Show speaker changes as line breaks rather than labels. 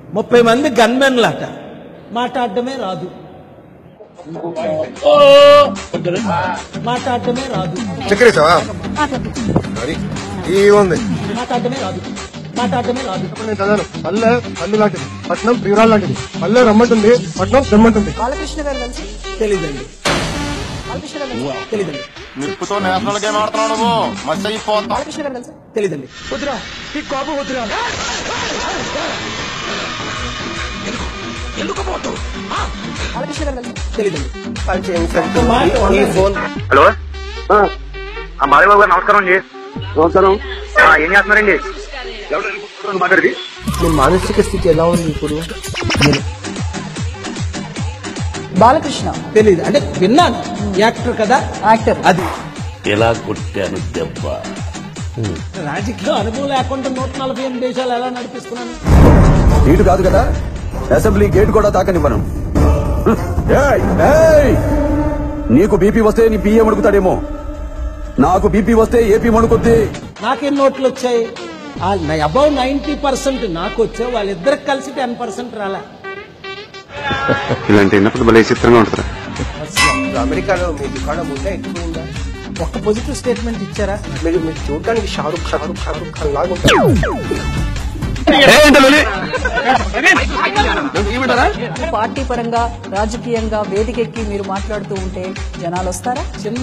ముప్పై మంది గన్మెన్లట మాట్లాడటమే రాదు మాట్లాడటమే రాదు
చక్కెరేసావా మరి ఈ ఉంది
మాట్లాడటమే రాదు మాట్లాడటమే రాదు
నేను చదివాను పల్లె పల్లు లాంటిది పట్నం ప్రియురాలు లాంటిది పల్లె రమ్మంటుంది పట్నం తెమ్మంటుంది
బాలకృష్ణ గారు కలిసి
తెలీదండి
బాలకృష్ణ గారు కలిసి
తెలీదండి
నిప్పుతో నేషనల్ గేమ్ ఆడుతున్నావు నువ్వు మస్తు అయిపోతావు
బాలకృష్ణ గారు కలిసి
తెలీదండి
బాలకృష్ణ గారు కలిసి
తెలీదండి
హలో ఆ బాలయ్య గారు నమస్కారం అండి నమస్కారం ఏం చేస్తున్నారండి ఎవరు మాట్లాడి
మీ మానసిక స్థితి ఎలా ఉంది ఇప్పుడు
బాలకృష్ణ
తెలీదు అంటే విన్నాను యాక్టర్ కదా
యాక్టర్
అది
ఎలా కొట్టాను దెబ్బ
రాజకీయ అనుభవం లేకుండా నూట నలభై ఎనిమిది దేశాలు ఎలా నడిపిస్తున్నాను
సీటు కాదు కదా అసెంబ్లీ గేట్ కూడా తాకనివ్వను ఏయ్, ఏయ్! నీకు బీపీ వస్తే నీ పిఏ మడుకుతాడేమో నాకు బీపీ వస్తే ఏపీ మడుకుద్ది
నాకేం నోట్లు వచ్చాయి అబౌవ్ నైన్టీ పర్సెంట్ నాకు వచ్చాయి వాళ్ళిద్దరికి కలిసి టెన్ పర్సెంట్ రాలే
ఇలాంటి విన్నప్పుడు భలే చిత్రంగా ఉంటుందా
అమెరికాలో మీ దుకాణం ఉందా ఎక్కువ ఉందా
ఒక్క పాజిటివ్ స్టేట్మెంట్ ఇచ్చారా
మీరు మీరు చూడడానికి షారుఖ్ షారుఖ్ షారుఖ్ ఖాన్ లాగా ఉంటారు
పార్టీ పరంగా రాజకీయంగా వేదికెక్కి మీరు మాట్లాడుతూ ఉంటే జనాలు వస్తారా
చిన్న